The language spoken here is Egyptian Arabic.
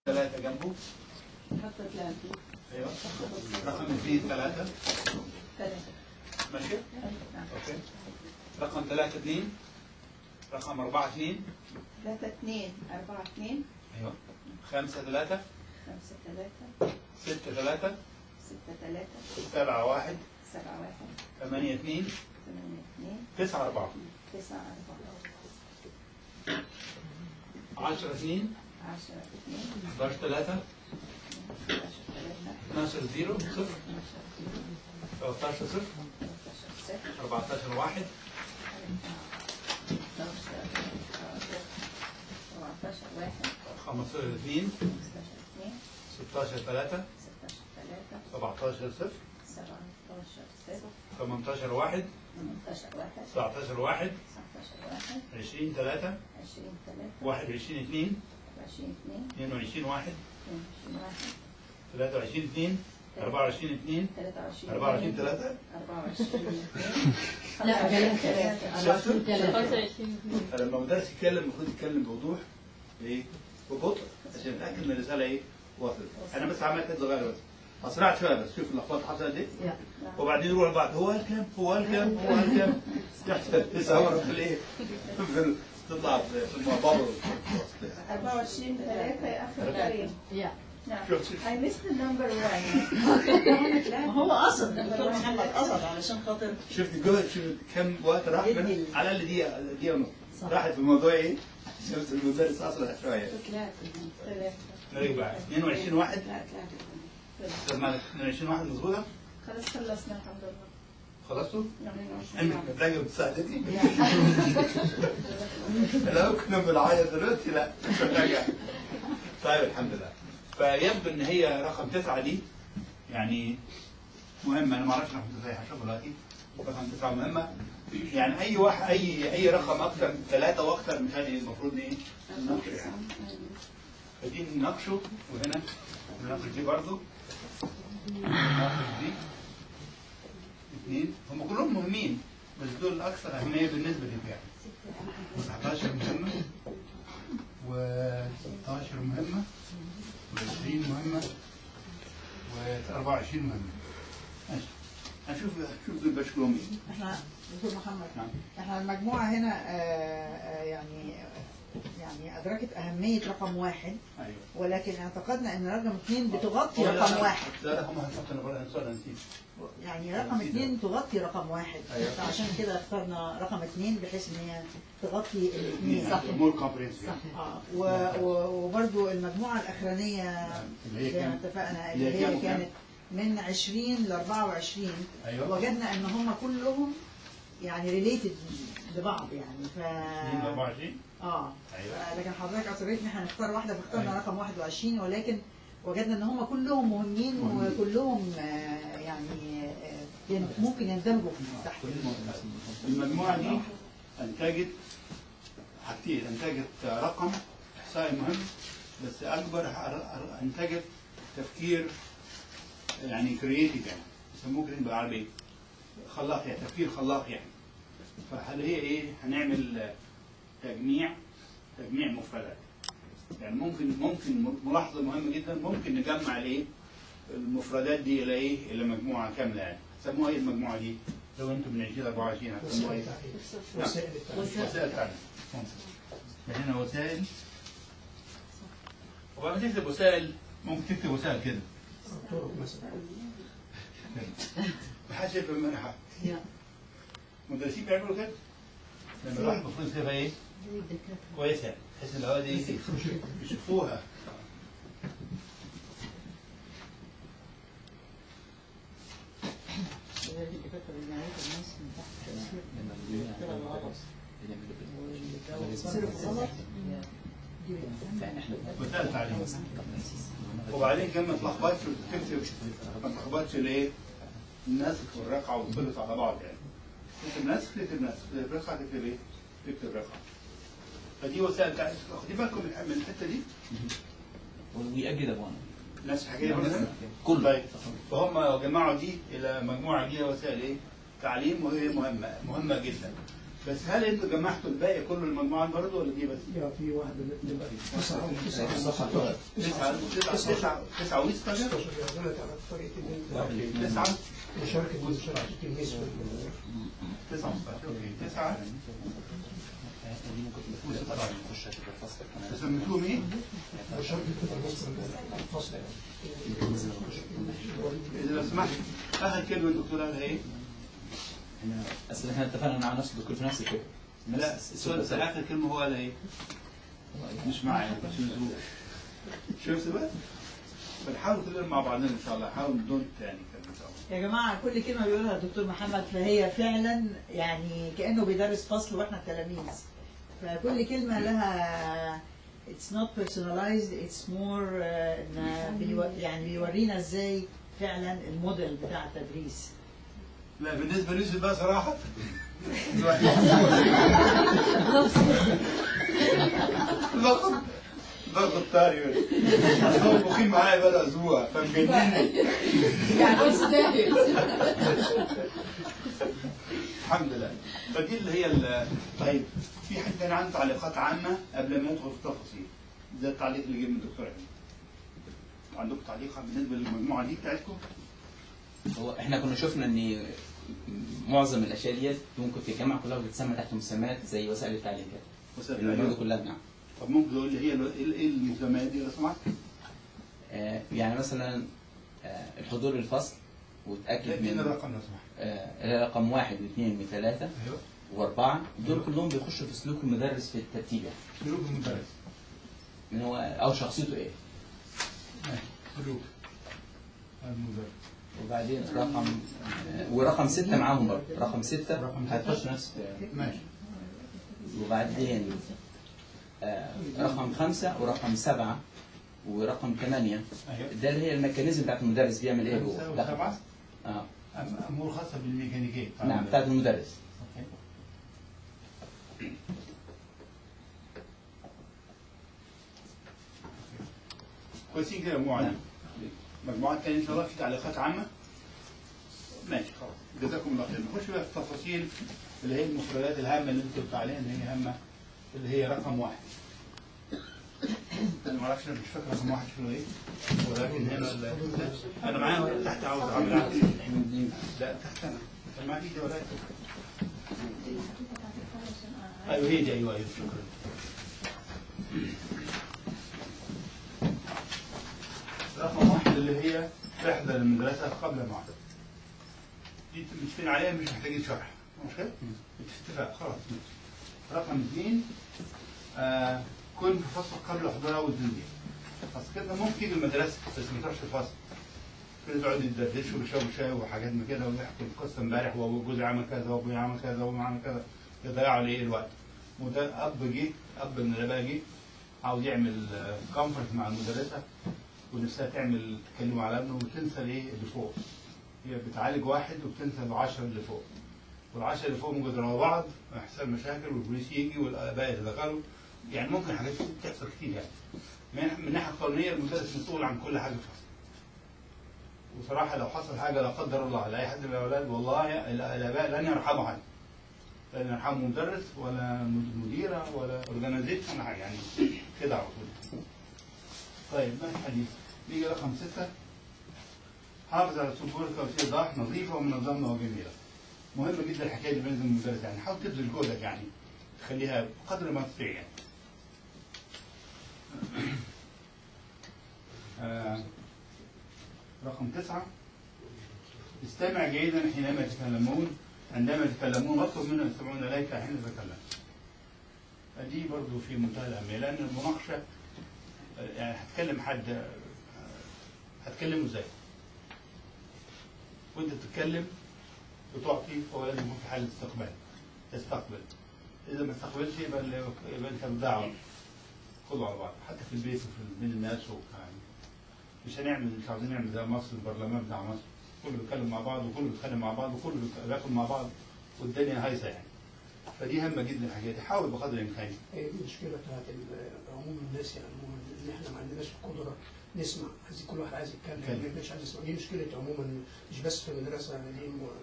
ثلاثة جنبه حط ثلاثة ايوه رقم اثنين ثلاثة ثلاثة ماشي نعم. اوكي رقم ثلاثة اثنين رقم أربعة اثنين ثلاثة اثنين أربعة اثنين ايوه خمسة ثلاثة خمسة ثلاثة ستة ثلاثة ستة ثلاثة سبعة واحد سبعة واحد ثمانية اثنين ثمانية اثنين تسعة أربعة تسعة أربعة عشرة اثنين عشرة اثنين 11 ثلاثة 11 ثلاثة 12 زيرو صفر 12 13 صفر 13 صفر 14 واحد 14 واحد 15 اثنين 15 اثنين 16 ثلاثة 16 ثلاثة 17 صفر 17 صفر 18 واحد 18 واحد 19 واحد 19 واحد 20 ثلاثة 20 ثلاثة 21 اثنين 20 اثنين 22 واحد 22 واحد 23 اثنين 24 اثنين 23 24 ثلاثة 24 لا، اثنين ثلاثة. 24 ثلاثة 25 لما المدرس يتكلم المفروض يتكلم بوضوح ايه ببطء عشان نتاكد ان الرساله ايه وصلت انا بس عملت حته صغيره بس اسرعت شويه بس شوف اللخبطه حصلت ايه وبعدين يروح لبعض هو الكام هو الكام هو الكام تحصل تسهر في الايه في ال- تطلع في في المبابر 24 ثلاثة يا أخي كريم يا نعم شوف شوف I missed the number one ما هو قصد دكتور محمد قصد علشان خاطر شفت الجهد شفت كم وقت راح يدي من ال- على الاقل دقيقه دقيقه ونص صح. راحت في الموضوع ايه شفت المدرس اسرع شويه ثلاثة نرجع 22 واحد لا ثلاثة طب مالك 22 واحد مظبوطه خلاص خلصنا الحمد لله خلصتوا؟ يعني عندك محتاجه مساعدتي؟ لو كنا بنعيط دلوقتي لا مش محتاجه طيب الحمد لله فيبدو ان هي رقم تسعه دي يعني مهمه انا ما اعرفش رقم تسعه هشوفها دلوقتي رقم تسعه مهمه يعني اي واحد اي اي رقم اكثر من ثلاثه واكثر من هذه المفروض ايه؟ نناقشه يعني فدي نناقشه وهنا نناقش دي برضه نناقش دي اثنين هم كلهم مهمين بس دول الاكثر اهميه بالنسبه لي يعني 19 مهمه و16 مهمه و20 مهمه و24 مهمه ماشي هنشوف شوف دول بشكلهم ايه احنا دكتور محمد نعم احنا المجموعة هنا آه، آه، يعني يعني أدركت أهمية رقم واحد ايوه ولكن اعتقدنا أن رقم اثنين بتغطي لا، لا، رقم لا. واحد لا رقم واحد حتى انا بقول سؤال نسيت يعني رقم اثنين تغطي رقم واحد أيوة. فعشان كده اخترنا رقم اثنين بحيث ان هي تغطي الاثنين مور كومبرينسيف اه و- و- وبرضو المجموعة الأخرانية اللي هي زي ما كام؟ اتفقنا اللي اللي هي كام هي وكام؟ كانت من 20 ل 24 ايوه وجدنا ان هم كلهم يعني ريليتد لبعض يعني ف 24 اه ايوه لكن حضرتك اصريت ان احنا نختار واحده فاخترنا أيوة. رقم 21 ولكن وجدنا ان هم كلهم مهمين مهمين. وكلهم آه، يعني آه، ين- ممكن يندمجوا في تحت المجموعة دي أنتجت حاجتين أنتجت رقم إحصائي مهم بس أكبر ح- أنتجت تفكير يعني كرييتيف يعني يسموه كده بالعربي خلاق يعني تفكير خلاق يعني فهل هي إيه هنعمل تجميع تجميع مفردات يعني ممكن ممكن ملاحظة مهمة جدا ممكن نجمع الإيه المفردات دي إلى إيه إلى مجموعة كاملة يعني سموها إيه المجموعة دي لو أنتم من 20 24 هتسموها إيه؟ نعم. وسائل تعليم هنا وسائل وبعدين تكتب وسائل ممكن تكتب وسائل كده محدش يفهم منها حاجه المدرسين بيعملوا كده لما الواحد المفروض يكتبها ايه؟ كويسه يعني بحيث ان الاوقات دي يشوفوها وسائل تعليم وبعدين كمان ما تلخبطش وتكتب ما تلخبطش الايه؟ النسخ والرقعه وتخلط على بعض يعني تكتب نسخ تكتب نسخ تكتب رقعه تكتب ايه؟ تكتب رقعه فدي وسائل تعليم خدي بالكم من من الحته دي ويأجل ابونا نفس الحكايه برضه كله طيب فهم جمعوا دي الى مجموعه جديده وسائل ايه؟ تعليم وهي مهمه مهمه جدا بس هل انتوا جمعتوا الباقي كله المجموعات برضه ولا دي بس؟ يا في واحدة تبقى تسعة الصفحة تسعة الأولى. تسعة تسعة تسعة تسعة ونص 16 فجأة؟ يعتمد على طريقة واحد، إن اثنين. تسعة مشاركة مشاركة التلميذ في ال- تسعة وستاشر اوكي تسعة سميتوهم ايه؟ مشاركة التلميذ في الفصل إذا لو سمحت آخر كلمة الدكتور قالها إيه؟ احنا اصل احنا اتفقنا مع نفس الدكتور في نفس الفكره لا السؤال بس آخر كلمة هو قالها إيه؟ مش معايا مش مزروع شفت بقى؟ بنحاول كلنا مع بعضنا إن شاء الله حاول بدون تاني كلمة إن شاء الله يا جماعة كل كلمة بيقولها الدكتور محمد فهي فعلا يعني كأنه بيدرس فصل واحنا تلاميذ فكل كلمة لها it's not personalized it's more uh, إن بيو- يعني بيورينا ازاي فعلا الموديل بتاع التدريس لا بالنسبة ليوسف بقى صراحة باخد باخد طاري بس هو مقيم معايا بقى أسبوع فمجنني يعني يستاهل الحمد لله فدي اللي هي ال- طيب في حد تاني عنده تعليقات عامة قبل ما ندخل في التفاصيل زي التعليق اللي جه من الدكتور علي عندكم تعليق بالنسبة للمجموعة دي بتاعتكم؟ هو احنا كنا شفنا ان معظم الاشياء ديت ممكن في الجامعه كلها بتتسمى تحت مسميات زي وسائل التعليم كده وسائل الموجوده الإعلام. كلها نعم طب ممكن تقول لي هي ال- ايه إيه المسميات دي لو سمحت؟ آه، يعني مثلا آه، الحضور للفصل وتاكد ادينا من الرقم لو سمحت آه، رقم واحد واثنين وثلاثه ايوه واربعه دول كلهم بيخشوا في سلوك المدرس في الترتيب يعني سلوك المدرس ان هو او شخصيته ايه ماشي سلوك المدرس وبعدين رقم آه، ورقم ستة معاهم برضه رقم ستة رقم ستة. هتخش نفس ماشي وبعدين آه، رقم خمسة ورقم سبعة ورقم ثمانية ايوه ده اللي هي الميكانيزم بتاعت المدرس بيعمل ايه خمسة جوه دخل. وسبعة اه أم- امور خاصة بالميكانيكية نعم بتاعت المدرس أوكي. كويسين كده المجموعة دي نعم. مجموعات تانية إن شاء الله في تعليقات عامة ماشي خلاص جزاكم الله خير نخش بقى في التفاصيل اللي هي المفردات الهامة اللي انتوا قلتوا عليها ان هي هامة اللي هي رقم واحد انا ما اعرفش أنا مش فاكر رقم واحد شنو ايه ولكن هنا ال- انا معايا ورقة تحت عاوز اعمل لا تحت انا كان معايا ايدي ولا ايوه هي دي ايوه ايوه شكرا رقم واحد اللي هي تحضر المدرسة قبل المعرض دي متفقين عليها مش محتاجين شرح مش كده؟ اتفاق خلاص رقم اثنين آه كن في فصل قبل حضور أول تنزيل بس كده ممكن تيجي المدرسة بس ما تروحش الفصل كده تقعدوا يدردشوا ويشربوا شاي وحاجات من كده ويحكوا القصة امبارح وجوزي عمل كذا وابوي عمل كذا وامي عمل كذا يضيعوا عليه الوقت وده أب جه أب من الآباء جه عاوز يعمل كونفرنس مع المدرسة ونفسها تعمل تكلم على ابنه وتنسى الايه اللي فوق هي بتعالج واحد وبتنسى العشرة اللي فوق والعشرة اللي فوق ممكن يضربوا بعض ويحصل مشاكل والبوليس يجي والآباء يتدخلوا يعني ممكن حاجات تحصل كتير يعني من من الناحية القانونية المدرس مسؤول عن كل حاجة في الفصل وصراحة لو حصل حاجة لا قدر الله لأي حد من الأولاد والله الآباء لن يرحموا حد لن يرحموا مدرس ولا مديرة ولا أورجانيزيشن ولا حاجة يعني كده على طول طيب ما الحديث نيجي رقم ستة حافظ على سبورك وسيلة ضاح نظيفة ومنظمة وجميلة مهمة جدا الحكاية دي بينزل المدرس يعني حاول تبذل جهدك يعني تخليها بقدر ما تستطيع يعني. آه، رقم تسعة استمع جيدا حينما يتكلمون عندما يتكلمون واطلب منهم يستمعون إليك حين تتكلم دي برضو في منتهى الأهمية لأن المناقشة يعني هتكلم حد آه، هتكلمه ازاي؟ وانت بتتكلم وتعطي فهو لازم يكون في حالة استقبال تستقبل إذا ما استقبلش يبقى اللي- يبقى أنت بتدعم كله على بعض حتى في البيت وفي بين الناس يعني مش هنعمل مش عاوزين نعمل زي مصر البرلمان بتاع مصر كله بيتكلم مع بعض وكله بيتخانق مع بعض وكله بياكل مع بعض والدنيا هايصه يعني فدي هامه جدا الحاجات دي حاول بقدر الامكان هي دي المشكله بتاعت ال- عموم الناس يعني عموما ان احنا ما عندناش القدره نسمع عايز كل واحد عايز يتكلم يتكلم. مش عايز يسمع دي مشكله عموما مش بس في المدرسه يعني دي م-